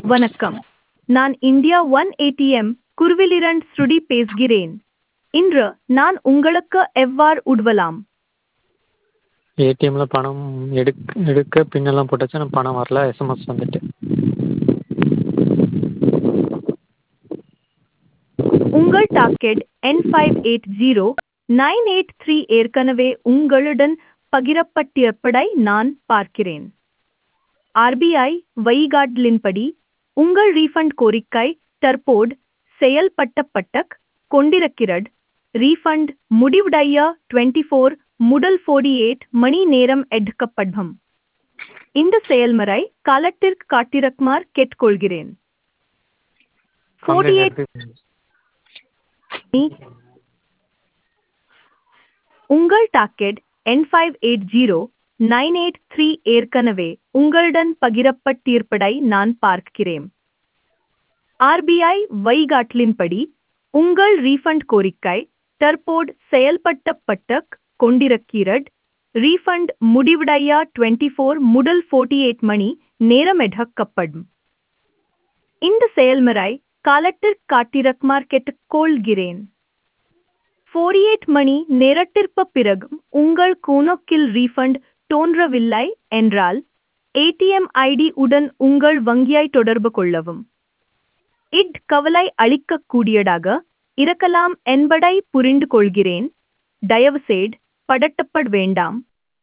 வணக்கம் நான் India one ATM குருவிலிரண்ட் ஸ்ருடி பேசுகிறேன் இன்று நான் உங்களுக்கு எவ்வாறு உதவலாம் ஏடிஎம்மில் பணம் எடுக் எடுக்க பின்னெல்லாம் போட்டாச்சு ஆனால் பணம் வரல எஸ்எம்எஸ் வந்துட்டு உங்கள் டாக்கெட் என் five eight zero nine eight three ஏற்கனவே உங்களுடன் பகிரப்பட்டிருப்பதை நான் பார்க்கிறேன் ஆர்பிஐ வழிகாட்டலின்படி உங்கள் ரீஃபண்ட் கோரிக்கை தற்போது செயல்பட்டப்பட்டக் கொண்டிருக்கிறது ரீஃபண்ட் முடிவடைய டுவெண்ட்டி ஃபோர் முதல் ஃபோர்டி எயிட் மணி நேரம் எடுக்கப்படும் இந்த செயல்முறை காலத்திற்கு காட்டிருக்குமாறு கேட்டுக்கொள்கிறேன் ஃபோர்டி எயிட் உங்கள் டாக்கெட் என் five eight zero nine eight three ஏற்கனவே உங்களுடன் பகிரப்பட்டிருப்பதை நான் பார்க்கிறேன் ஆர்பிஐ வழிகாட்டலின்படி உங்கள் ரீஃபண்ட் கோரிக்கை தற்போது செயல்பட்டப்பட்ட கொண்டிருக்கிறது ரீஃபண்ட் முடிவடைய டுவெண்ட்டி ஃபோர் முதல் ஃபோர்ட்டி எயிட் மணி நேரம் எடுக்கப்படும் இந்த செயல்முறை காலத்திற்கு காட்டிருக்குமாறு கேட்டுக்கொள்கிறேன் ஃபோர்டி எயிட் மணி நேரத்திற்கு பிறகும் உங்கள் கணக்கில் ரீஃபண்ட் தோன்றவில்லை என்றால் ஏடிஎம் ஐடி உடன் உங்கள் வங்கியை தொடர்பு கொள்ளவும் இட் கவலை அளிக்கக்கூடியதாக இருக்கலாம் என்பதை புரிந்து கொள்கிறேன் தயவுசெய்து பதட்டப்பட வேண்டாம்